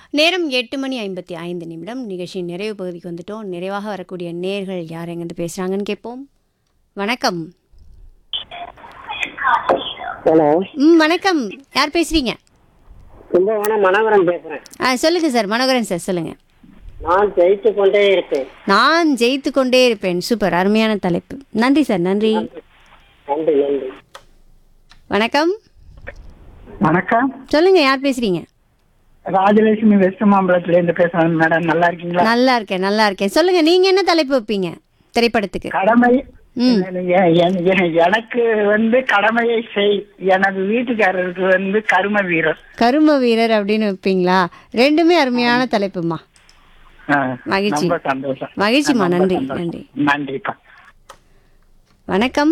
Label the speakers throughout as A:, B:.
A: நேரம் எட்டு மணி ஐம்பத்தி ஐந்து நிமிடம் நிகழ்ச்சியின் நிறைவு பகுதிக்கு வந்துட்டோம் நிறைவாக வரக்கூடிய நேர்கள் யார் எங்கேருந்து பேசுகிறாங்கன்னு கேட்போம் வணக்கம்
B: ஹலோ
A: ம் வணக்கம் யார் பேசுகிறீங்க
B: கும்பகோணம் மனோகரன் பேசுறேன்
A: ஆ சொல்லுங்கள் சார் மனோகரன் சார் சொல்லுங்கள்
B: நான் ஜெயித்து கொண்டே இருப்பேன்
A: நான் ஜெயித்து கொண்டே இருப்பேன் சூப்பர் அருமையான தலைப்பு நன்றி சார் நன்றி
B: நன்றி நன்றி
A: வணக்கம்
C: வணக்கம்
A: சொல்லுங்கள் யார் பேசுகிறீங்க
C: ராஜலட்சுமி வெஸ்ட் மாம்பலத்துல இருந்து பேசுறேன் மேடம் நல்லா இருக்கீங்களா
A: நல்லா இருக்கேன் நல்லா இருக்கேன் சொல்லுங்கள் நீங்கள் என்ன தலைப்பு வைப்பீங்க திரைப்படத்துக்கு
C: கடமை
A: ம்.
C: எ- எ- எ- எனக்கு வந்து கடமையை செய் எனது வீட்டுக்காரருக்கு வந்து கரும வீரர்
A: கரும வீரர் அப்படின்னு வைப்பீங்களா ரெண்டுமே அருமையான தலைப்புமா
C: ஆ,
A: மகிழ்ச்சி.
C: ரொம்ப சந்தோஷம்
A: மகிழ்ச்சிம்மா,
C: ரொம்ப
A: நன்றி,
C: சந்தோஷம்.
A: நன்றி.
C: நன்றிப்பா
A: வணக்கம்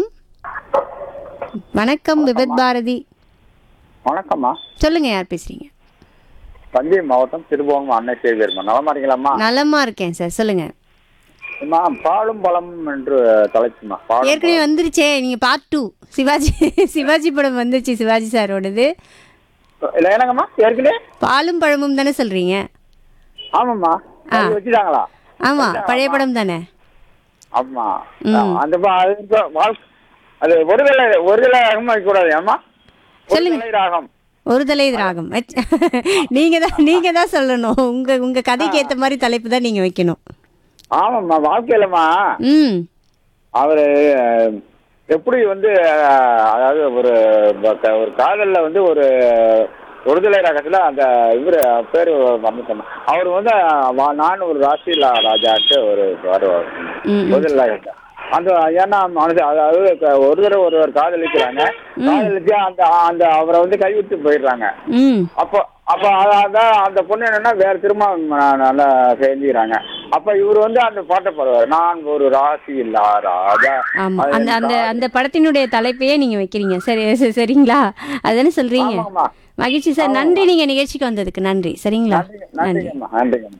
A: வணக்கம் விபத் பாரதி
D: வணக்கம்மா
A: சொல்லுங்க யார் பேசுறீங்க
D: தஞ்சை மாவட்டம் திருபுவனம் அன்னை சேவியர்மா நலமா இருக்கீங்களாம்மா
A: நலமா இருக்கேன் சார் சொல்லுங்க
D: அம்மா பாலும் பழம் என்று தலைச்சுமா பாலும்
A: ஏற்கனவே வந்துருச்சே நீங்க பார்ட் டூ சிவாஜி சிவாஜி படம் வந்துருச்சு சிவாஜி சாரோடது
D: பழம். இல்ல என்னங்கம்மா ஏற்கனவே
A: பாலும் பழமும் தானே சொல்றீங்க
D: ஆமாம்மா
A: ஆ.
D: அது வச்சுட்டாங்களா
A: ஆமா பழைய படம் தானே
D: ஆமா
A: ம்.
D: அந்த ப- அது இப்ப வாழ்- அது ஒருதலை ஒருதலை ராகம் வைக்க கூடாது ஏமா
A: சொல்லுங்க.
D: ஒருதலை ராகம்
A: ஒரு தலை ராகம் வச்- நீங்க தான் நீங்க தான் சொல்லணும் உங்க உங்க கதைக்கு ஏத்த மாதிரி தலைப்பு தான் நீங்க வைக்கணும்
D: ஆமாம்மா வாழ்க்கையிலம்மா
A: ம்
D: அவரு அஹ், எப்படி வந்து அஹ், அதாவது ஒரு ப- ஒரு காதல்ல வந்து ஒரு ஒருதலை ரகத்துல அந்த இவரு பேரு மறந்துட்டோம் அவர் வந்து வா- நான் ஒரு ராசியில ராஜான்ட்டு ஒரு வருவார்
A: ம், ம்.
D: ஒருதலை ரகத்துல அந்த ஏன்னா மனசு அதாவது இப்ப ஒரு தடவை ஒருவர் காதலிக்கிறாங்க காதலிச்சு அந்த அந்த அவரை வந்து கைவிட்டு போயிடுறாங்க
A: ம்
D: அப்போ அப்போ அத- அதான் அந்த பொண்ணு என்னன்னா வேற திருமணம் ந- நல்லா செஞ்சுக்கிறாங்க அப்ப இவர் வந்து அந்த பாட்டை பாடுவார் நான் ஒரு ராசி இல்ல ராஜா
A: ஆமா
D: அது
A: அந்த அந்த
D: எனக்கு
A: அந்த படத்தினுடைய தலைப்பையே நீங்க வைக்கிறீங்க சரி சரி, சரிங்களா அதுதானே சொல்றீங்க
D: ஆமாம்மா.
A: மகிழ்ச்சி சார் நன்றி நீங்க நிகழ்ச்சிக்கு வந்ததுக்கு நன்றி சரிங்களா
D: நன்றிங்க-
A: நன்றி
D: நன்றிங்கம்மா நன்றிங்கம்மா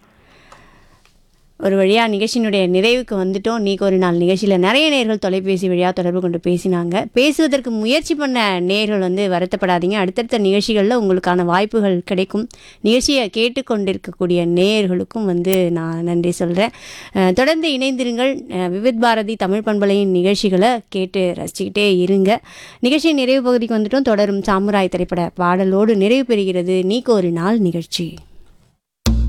A: ஒரு வழியா நிகழ்ச்சியினுடைய நிறைவுக்கு வந்துட்டோம் நீக்கு ஒரு நாள் நிகழ்ச்சியில் நிறைய நேர்கள் தொலைபேசி வழியாக தொடர்பு கொண்டு பேசினாங்க பேசுவதற்கு முயற்சி பண்ண நேர்கள் வந்து வருத்தப்படாதீங்க அடுத்தடுத்த நிகழ்ச்சிகளில் உங்களுக்கான வாய்ப்புகள் கிடைக்கும் நிகழ்ச்சியை கேட்டுக்கொண்டிருக்கக்கூடிய நேயர்களுக்கும் வந்து நான் நன்றி சொல்கிறேன் தொடர்ந்து இணைந்திருங்கள் அஹ், விவித் பாரதி தமிழ் பண்பலையின் நிகழ்ச்சிகளை கேட்டு ரசிச்சுக்கிட்டே இருங்க நிகழ்ச்சியின் நிறைவு பகுதிக்கு வந்துட்டோம் தொடரும் சாமுராய் திரைப்பட பாடலோடு நிறைவு பெறுகிறது நீக்கு ஒரு நாள் நிகழ்ச்சி